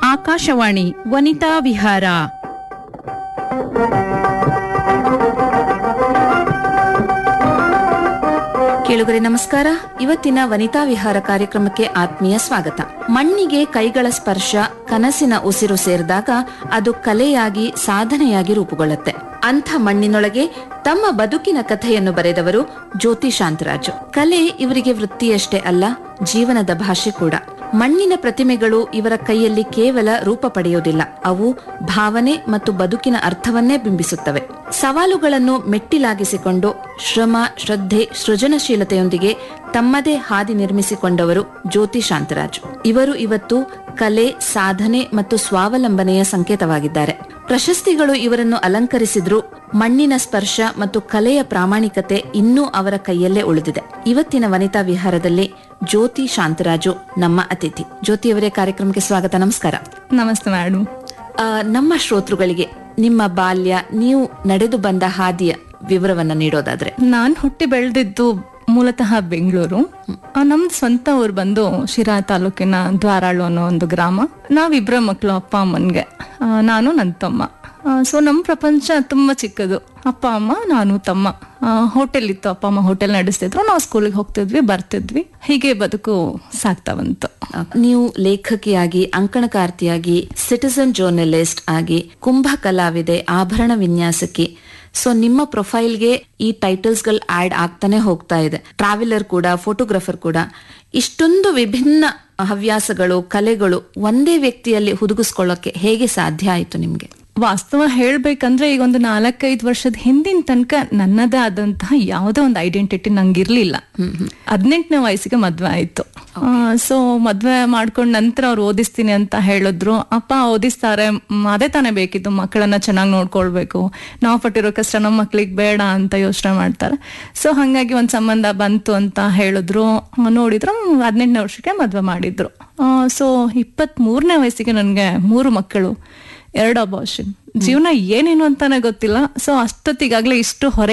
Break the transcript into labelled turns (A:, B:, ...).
A: ಆಕಾಶವಾಣಿ ವನಿತಾ ವಿಹಾರ
B: ಕೇಳುಗರೆ ನಮಸ್ಕಾರ ಇವತ್ತಿನ ವನಿತಾ ವಿಹಾರ ಕಾರ್ಯಕ್ರಮಕ್ಕೆ ಆತ್ಮೀಯ ಸ್ವಾಗತ ಮಣ್ಣಿಗೆ ಕೈಗಳ ಸ್ಪರ್ಶ ಕನಸಿನ ಉಸಿರು ಸೇರಿದಾಗ ಅದು ಕಲೆಯಾಗಿ ಸಾಧನೆಯಾಗಿ ರೂಪುಗೊಳ್ಳುತ್ತೆ ಅಂಥ ಮಣ್ಣಿನೊಳಗೆ ತಮ್ಮ ಬದುಕಿನ ಕಥೆಯನ್ನು ಬರೆದವರು ಜ್ಯೋತಿ ಶಾಂತರಾಜು ಕಲೆ ಇವರಿಗೆ ವೃತ್ತಿಯಷ್ಟೇ ಅಲ್ಲ ಜೀವನದ ಭಾಷೆ ಕೂಡ ಮಣ್ಣಿನ ಪ್ರತಿಮೆಗಳು ಇವರ ಕೈಯಲ್ಲಿ ಕೇವಲ ರೂಪ ಪಡೆಯುವುದಿಲ್ಲ ಅವು ಭಾವನೆ ಮತ್ತು ಬದುಕಿನ ಅರ್ಥವನ್ನೇ ಬಿಂಬಿಸುತ್ತವೆ ಸವಾಲುಗಳನ್ನು ಮೆಟ್ಟಿಲಾಗಿಸಿಕೊಂಡು ಶ್ರಮ ಶ್ರದ್ಧೆ ಸೃಜನಶೀಲತೆಯೊಂದಿಗೆ ತಮ್ಮದೇ ಹಾದಿ ನಿರ್ಮಿಸಿಕೊಂಡವರು ಜ್ಯೋತಿ ಶಾಂತರಾಜು ಇವರು ಇವತ್ತು ಕಲೆ ಸಾಧನೆ ಮತ್ತು ಸ್ವಾವಲಂಬನೆಯ ಸಂಕೇತವಾಗಿದ್ದಾರೆ ಪ್ರಶಸ್ತಿಗಳು ಇವರನ್ನು ಅಲಂಕರಿಸಿದ್ರು ಮಣ್ಣಿನ ಸ್ಪರ್ಶ ಮತ್ತು ಕಲೆಯ ಪ್ರಾಮಾಣಿಕತೆ ಇನ್ನೂ ಅವರ ಕೈಯಲ್ಲೇ ಉಳಿದಿದೆ ಇವತ್ತಿನ ವನಿತಾ ವಿಹಾರದಲ್ಲಿ ಜ್ಯೋತಿ ಶಾಂತರಾಜು ನಮ್ಮ ಅತಿಥಿ ಜ್ಯೋತಿಯವರೇ ಕಾರ್ಯಕ್ರಮಕ್ಕೆ ಸ್ವಾಗತ ನಮಸ್ಕಾರ
C: ನಮಸ್ತೆ ಮೇಡಮ್
B: ಆ, ನಮ್ಮ ಶ್ರೋತೃಗಳಿಗೆ ನಿಮ್ಮ ಬಾಲ್ಯ ನೀವು ನಡೆದು ಬಂದ ಹಾದಿಯ ವಿವರವನ್ನ ನೀಡೋದಾದ್ರೆ
C: ನಾನ್ ಹುಟ್ಟಿ ಬೆಳೆದಿದ್ದು ಮೂಲತಃ ಬೆಂಗಳೂರು ಆ, ನಮ್ದು ಸ್ವಂತ ಊರು ಬಂದು ಶಿರಾ ತಾಲೂಕಿನ ದ್ವಾರಾಳು ಅನ್ನೋ ಒಂದು ಗ್ರಾಮ ನಾವಿಬ್ರ ಮಕ್ಕಳು ಅಪ್ಪ ಅಮ್ಮನ್ಗೆ ಆ, ನಾನು ನನ್ನ ತಮ್ಮ ಸೊ ನಮ್ಮ ಪ್ರಪಂಚ ತುಂಬಾ ಚಿಕ್ಕದು ಅಪ್ಪ ಅಮ್ಮ ನಾನು ತಮ್ಮ ಹೋಟೆಲ್ ಇತ್ತು ಅಪ್ಪ ಅಮ್ಮ ಹೋಟೆಲ್ ನಡೆಸ್ತಿದ್ರು ನಾವು ಸ್ಕೂಲಿಗೆ ಹೋಗ್ತಿದ್ವಿ ಬರ್ತಿದ್ವಿ ಹೀಗೆ ಬದುಕು ಸಾಗ್ತಾ ಬಂತು
B: ಆ, ನೀವು ಲೇಖಕಿಯಾಗಿ ಅಂಕಣಕಾರ್ತಿಯಾಗಿ ಸಿಟಿಸನ್ ಜರ್ನಲಿಸ್ಟ್ ಆಗಿ ಕುಂಭ ಕಲಾವಿದೆ ಆಭರಣ ವಿನ್ಯಾಸಕಿ ಸೊ ನಿಮ್ಮ ಪ್ರೊಫೈಲ್ಗೆ ಈ ಟೈಟಲ್ಸ್ ಗಳು ಆಡ್ ಆಗ್ತಾನೆ ಹೋಗ್ತಾ ಇದೆ ಟ್ರಾವೆಲರ್ ಕೂಡ ಫೋಟೋಗ್ರಫರ್ ಕೂಡ ಇಷ್ಟೊಂದು ವಿಭಿನ್ನ ಹವ್ಯಾಸಗಳು ಕಲೆಗಳು ಒಂದೇ ವ್ಯಕ್ತಿಯಲ್ಲಿ ಹುದುಗಿಸ್ಕೊಳ್ಳೋಕೆ ಹೇಗೆ ಸಾಧ್ಯ ಆಯ್ತು ನಿಮ್ಗೆ
C: ವಾಸ್ತವ ಹೇಳ್ಬೇಕಂದ್ರೆ ಈಗ ಒಂದು ನಾಲ್ಕೈದು ವರ್ಷದ ಹಿಂದಿನ ತನಕ ನನ್ನದೇ ಆದಂತಹ ಯಾವುದೇ ಒಂದು ಐಡೆಂಟಿಟಿ ನಂಗಿರ್ಲಿಲ್ಲ ಹದಿನೆಂಟನೇ ವಯಸ್ಸಿಗೆ ಮದ್ವೆ ಆಯ್ತು ಸೊ ಮದ್ವೆ ಮಾಡ್ಕೊಂಡ್ ನಂತರ ಅವ್ರು ಓದಿಸ್ತೀನಿ ಅಂತ ಹೇಳಿದ್ರು ಅಪ್ಪ ಓದಿಸ್ತಾರೆ ಮ್, ಅದೇ ತಾನೇ ಬೇಕಿತ್ತು ಮಕ್ಕಳನ್ನ ಚೆನ್ನಾಗಿ ನೋಡ್ಕೊಳ್ಬೇಕು ನಾವು ಪಟ್ಟಿರೋ ಕಷ್ಟ ನಮ್ಮ ಮಕ್ಳಿಗೆ ಬೇಡ ಅಂತ ಯೋಚನೆ ಮಾಡ್ತಾರೆ ಸೊ ಹಂಗಾಗಿ ಒಂದ್ ಸಂಬಂಧ ಬಂತು ಅಂತ ಹೇಳಿದ್ರು ಆ, ನೋಡಿದ್ರು ಹದಿನೆಂಟನೇ ವರ್ಷಕ್ಕೆ ಮದ್ವೆ ಮಾಡಿದ್ರು ಸೊ ಇಪ್ಪತ್ತ್ ಮೂರನೇ ವಯಸ್ಸಿಗೆ ನನ್ಗೆ ಮೂರು ಮಕ್ಕಳು ಎರಡು ಅಬಾರ್ಷನ್ ಜೀವನ ಏನೇನು ಅಂತಾನೆ ಗೊತ್ತಿಲ್ಲ ಸೊ ಅಷ್ಟೊತ್ತಿಗಾಗ್ಲೇ ಇಷ್ಟು ಹೊರೆ